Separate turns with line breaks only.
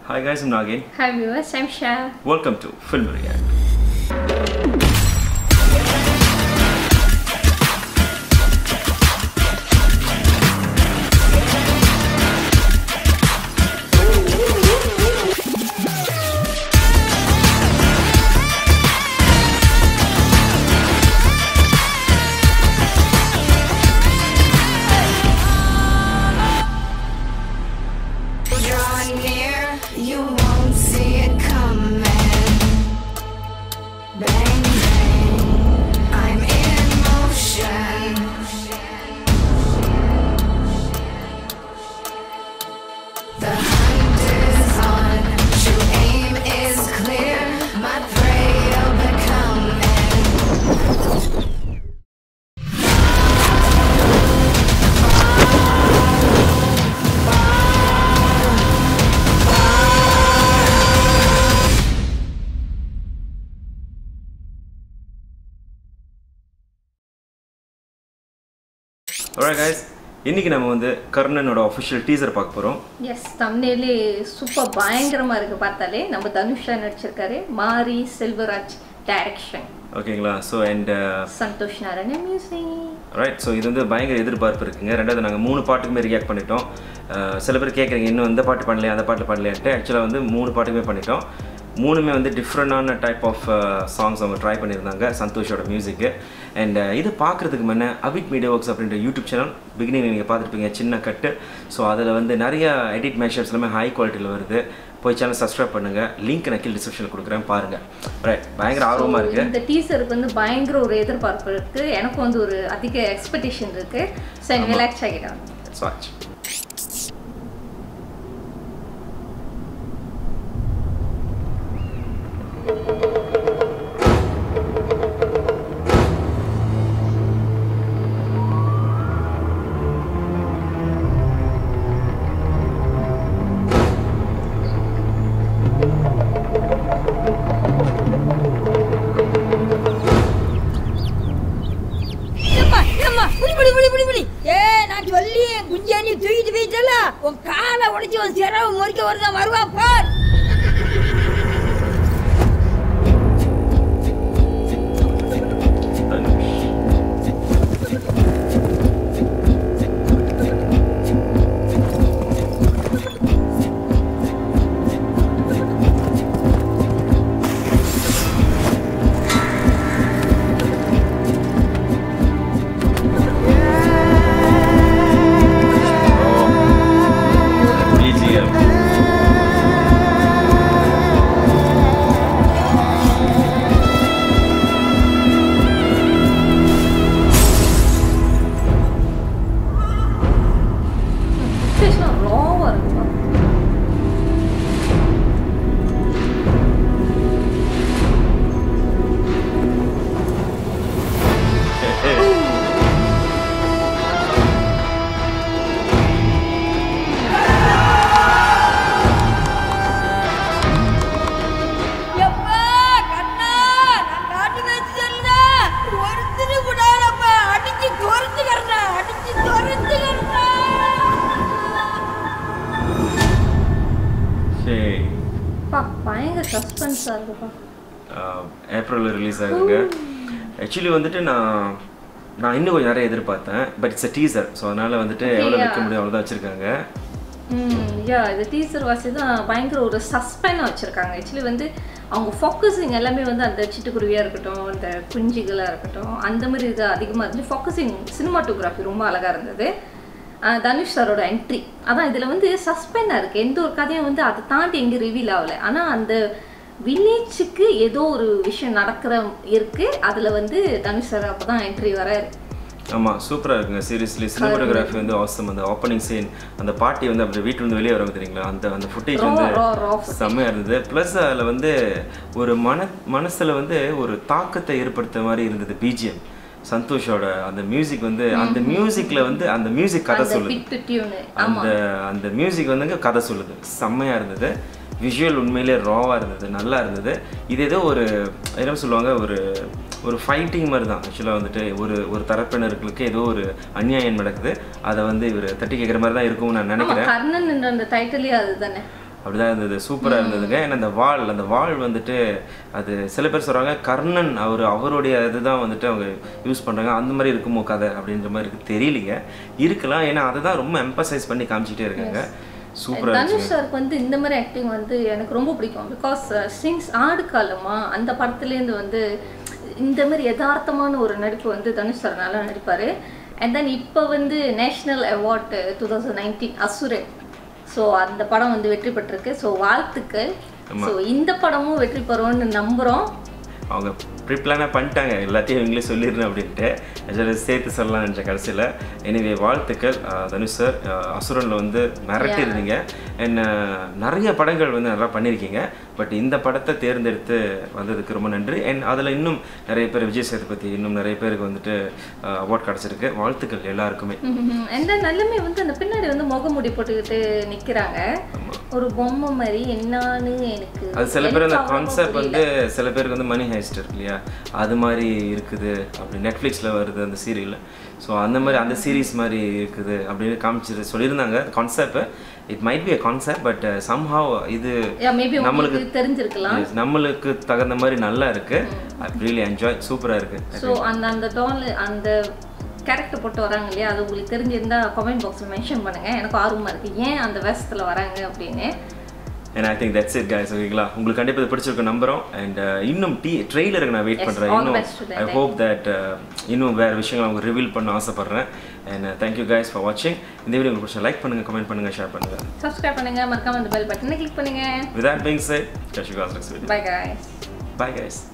Hi guys, I'm Nagin.
Hi viewers, I'm Shah.
Welcome to Film React.
Draw near, you won't see it coming. Bang, bang, I'm in motion. The hunt is on, true aim is clear. My prey will become.
Alright guys, இன்னைக்கு நம்ம வந்து கர்ணனோட official teaser பார்க்க போகிறோம்
S தமிழ்லே super பயங்கரமா இருக்கு பார்த்தாலே நம்ம தனுஷா நடிச்சிருக்காரு மாரி செல்வராஜ் டைரக்ஷன்
ஓகேங்களா so and
Santhosh Narayana music
right so இது வந்து பயங்கர எதிர்பார்ப்பு இருக்குங்க ரெண்டாவது நாங்கள் மூணு பாட்டுக்குமே ரியாக்ட் பண்ணிட்டோம் அஹ், சில பேர் கேட்குறீங்க இன்னும் இந்த பாட்டு பண்ணலையா அந்த பாட்டு பண்ணலையான்ட்டு ஆக்சுவலாக வந்து மூணு பாட்டுக்குமே பண்ணிட்டோம் மூணுமே வந்து டிஃப்ரெண்டான டைப் ஆஃப் சாங்ஸ் அவங்க ட்ரை பண்ணியிருந்தாங்க சந்தோஷோட மியூசிக்கு அண்ட் இது பார்க்குறதுக்கு முன்னே அவிட் மீடியா ஒர்க்ஸ் அப்படின்ற யூடியூப் சேனல் பிகினிங் நீங்கள் பார்த்துருப்பீங்க சின்ன கட்டு ஸோ அதில் வந்து நிறைய எடிட் மேஷர்ஸ் எல்லாமே ஹை குவாலிட்டியில் வருது போய் சேனல் சப்ஸ்கிரைப் பண்ணுங்கள் லிங்க் நான் கீழ் டிஸ்கிரிப்ஷனில் கொடுக்குறேன் பாருங்கள் ரைட் பயங்கர ஆர்வமாக இருக்குது
இந்த டீசருக்கு வந்து பயங்கர ஒரு எதிர்பார்ப்பு இருக்கு எனக்கும் வந்து ஒரு அதிக எக்ஸ்பெக்டேஷன் இருக்கு சரி ரிலாக்ஸ் ஆகிடும்
Let's watch.
ஏம்மா, ஏம்மா, புடி, புடி, புடி, புடி, புடி. ஏய், நான் சொல்லி என் குஞ்சை நீ தூக்கிட்டு போயிட்டல உன் காலை உடைச்சு உன் சிறவை முறிக்க வருதான் வருவா பார்
BGM.
ராவா இருக்குப்பா
எப்பா, கண்ணா, நான் காட்டு மேய்ச்சி சொல்லுதேன். ஒருத்தரு விடாதப்பா. அடிச்சு துரத்துக்கறேன்டா, அடிச்சு துரத்துக்கறேன்டா.
சரி
பா பயங்கர சஸ்பென்ஸா இருக்குப்பா
ஏப்ரலில் ரிலீஸ் ஆகுதுங்க ஆக்சுவலி வந்துட்டு நான் நான் இன்னும் கொஞ்சம் நிறைய எதிர்பார்த்தேன் but it's a teaser so அதனால் வந்துட்டு எவ்வளோ
yeah.
விற்க முடியும் அவ்வளோதான் வச்சுருக்காங்க
ம் யா இது டீசர் வாசி தான் பயங்கர ஒரு சஸ்பெனாக வச்சுருக்காங்க ஆக்சுவலி வந்து அவங்க ஃபோக்கஸிங் எல்லாமே வந்து அந்த சிட்டுக்குருவியாக இருக்கட்டும் அந்த குஞ்சுகளாக இருக்கட்டும் அந்த மாதிரி இது அதிகமாக இருந்துச்சு ஃபோக்கஸிங் சினிமாட்டோகிராஃபி ரொம்ப அழகாக இருந்தது ஆஹ் தனுஷ் சாரோட என்ட்ரி அதான் இதில் வந்து சஸ்பெண்டாக இருக்குது எந்த ஒரு கதையும் வந்து அதை தாண்டி எங்கேயும் ரிவீல் ஆகலை ஆனால் அந்த வில்லேஜுக்கு ஏதோ ஒரு விஷயம் நடக்கிற இருக்கு அதில் வந்து தனுஷ் சார் அப்போ தான் என்ட்ரி வராரு
ஆமாம் சூப்பராக இருக்குங்க சீரியஸ்லி சினிமாட்டோகிராஃபி வந்து அவசம் அந்த ஓப்பனிங் சீன் அந்த பாட்டி வந்து அப்படி வீட்டுல இருந்து வெளியே வராங்க தெரியுங்களா அந்த அந்த ஃபுட்டேஜ்
Raw,
வந்து
raw, raw footage.
செம்மையாக இருந்தது ப்ளஸ் அதில் வந்து ஒரு மன மனசில் வந்து ஒரு தாக்கத்தை ஏற்படுத்த மாதிரி இருந்தது பிஜிஎம் சந்தோஷோட அந்த மியூசிக் வந்து அந்த மியூசிக்ல வந்து அந்த மியூசிக் கதை
அந்த
சொல்லுது
பிட்டு டியூனு
அந்த அந்த மியூசிக் வந்துங்க கதை சொல்லுது செம்மையாக இருந்தது விஷுவல் உண்மையிலே ராவாக இருந்தது நல்லா இருந்தது இது ஏதோ ஒரு என்ன சொல்லுவாங்க ஒரு ஒரு ஃபைட்டிங் மாதிரி தான் ஆக்சுவலாக வந்துட்டு ஒரு ஒரு தரப்பினர்களுக்கு ஏதோ ஒரு அநியாயம் நடக்குது அதை வந்து இவர் தட்டி கேட்குற மாதிரி தான் இருக்கும்னு நான்
ஆமா
நினைக்கிறேன்
கர்ணன் என்ற அந்த டைட்டிலே அதுதானே
அப்படிதான் இருந்தது சூப்பராக இருந்ததுங்க ஏன்னா அந்த வாள் அந்த வாள் வந்துட்டு அது சில பேர் சொல்கிறாங்க கர்ணன் அவர் அவருடைய இதுதான் வந்துட்டு அவங்க யூஸ் பண்ணுறாங்க அந்த மாதிரி இருக்குமோ கதை அப்படின்ற மாதிரி இருக்கு தெரியலைங்க இருக்கலாம் ஏன்னா அதை தான் ரொம்ப எம்பசைஸ் பண்ணி காமிச்சிட்டே இருக்காங்க சூப்பராக இருந்துச்சு
தனுஷ் சாருக்கு வந்து இந்த மாதிரி ஆக்டிங் வந்து எனக்கு ரொம்ப பிடிக்கும் பிகாஸ் சிங்ஸ் ஆடு காலமா அந்த படத்துலேருந்து வந்து இந்த மாதிரி யதார்த்தமான ஒரு நடிப்பு வந்து தனுஷ் சார் நல்லா நடிப்பார் அண்ட் தென் இப்போ வந்து national award two thousand nineteen Asuran so அந்த படம் வந்து வெற்றி பெற்றிருக்கு ஸோ வாழ்த்துக்கள் ஸோ இந்த படமும் வெற்றி பெறும்னு நம்புகிறோம்
அவங்க ப்ரிப்ளானாக பண்ணிட்டாங்க எல்லாத்தையும் இவங்களே சொல்லிடுறேன் அப்படின்ட்டு ஆக்சுவலாக சேர்த்து சொல்லலாம்னு நினச்சேன் கடைசியில் எனவே வாழ்த்துக்கள் அஹ், தனுஷ் சார் அசுரனில் வந்து மிரட்டிருந்தீங்க என்ன நிறைய படங்கள் வந்து நல்லா பண்ணியிருக்கீங்க பட் இந்த படத்தை தேர்ந்தெடுத்து வந்ததுக்கு ரொம்ப நன்றி அண்ட் அதில் இன்னும் நிறைய பேர் விஜய் சேதுபதி இன்னும் நிறைய பேருக்கு வந்துட்டு அவார்ட் கிடச்சிருக்கு வாழ்த்துக்கள் எல்லாருக்குமே
அண்ட் தென் நல்லமே வந்து அந்த பின்னாடி வந்து முகமுடி போட்டுக்கிட்டு நிற்கிறாங்க ஒரு பொம்மை மாதிரி என்னன்னு எனக்கு
அது சில பேர் அந்த
எனக்கு அவ்வளவா
கான்செப்ட்
புரியல.
வந்து சில பேருக்கு வந்து மணி ஹைஸ்ட் இருக்கு இல்லையா அது மாதிரி இருக்குது அப்படி நெட்ஃப்ளிக்ஸில் வருது அந்த சீரியல் ஸோ அந்த மாதிரி அந்த சீரிஸ் மாதிரி இருக்குது அப்படின்னு காமிச்சு சொல்லியிருந்தாங்க concept it might be a concept but somehow இது
Yeah, maybe
நம்மளுக்கு
உங்களுக்கு தெரிஞ்சிருக்கலாம்
yes, நம்மளுக்கு தகுந்த மாதிரி நல்லா இருக்கு ஐ ரியலி என்ஜாய் சூப்பராக இருக்கு
ஸோ அந்த அந்த டால் அந்த கேரக்டர் போட்டு வராங்க இல்லையா அது உங்களுக்கு தெரிஞ்சிருந்தா கமெண்ட் பாக்ஸில் மென்ஷன் பண்ணுங்க எனக்கு ஆர்வமா இருக்கு ஏன் அந்த வேஷத்தில் வராங்க அப்படின்னு
and I think that's it guys ஓகேங்களா உங்களுக்கு கண்டிப்பாக இது பிடிச்சிருக்க நம்புறோம் அண்ட் இன்னும் டி ட்ரெய்லருக்கு நான் வெயிட்
Yes,
பண்ணுறேன்
all the
இன்னும்
best to them.
I hope that இன்னும் வேறு விஷயங்கள் அவங்க ரிவீல் பண்ண ஆசைப்பட்றேன் அண்ட் தேங்க்யூ guys ஃபார் வாட்சிங் இந்த வீடியோ உங்களுக்கு பிடிச்சா லைக் பண்ணுங்கள் கமெண்ட் பண்ணுங்கள் ஷேர் பண்ணுங்கள்
சப்ஸ்கிரைப் பண்ணுங்க மறக்காம அந்த பெல் பட்டனை கிளிக் பண்ணுங்க
With that being said, catch you guys next video.
Bye guys
Bye guys.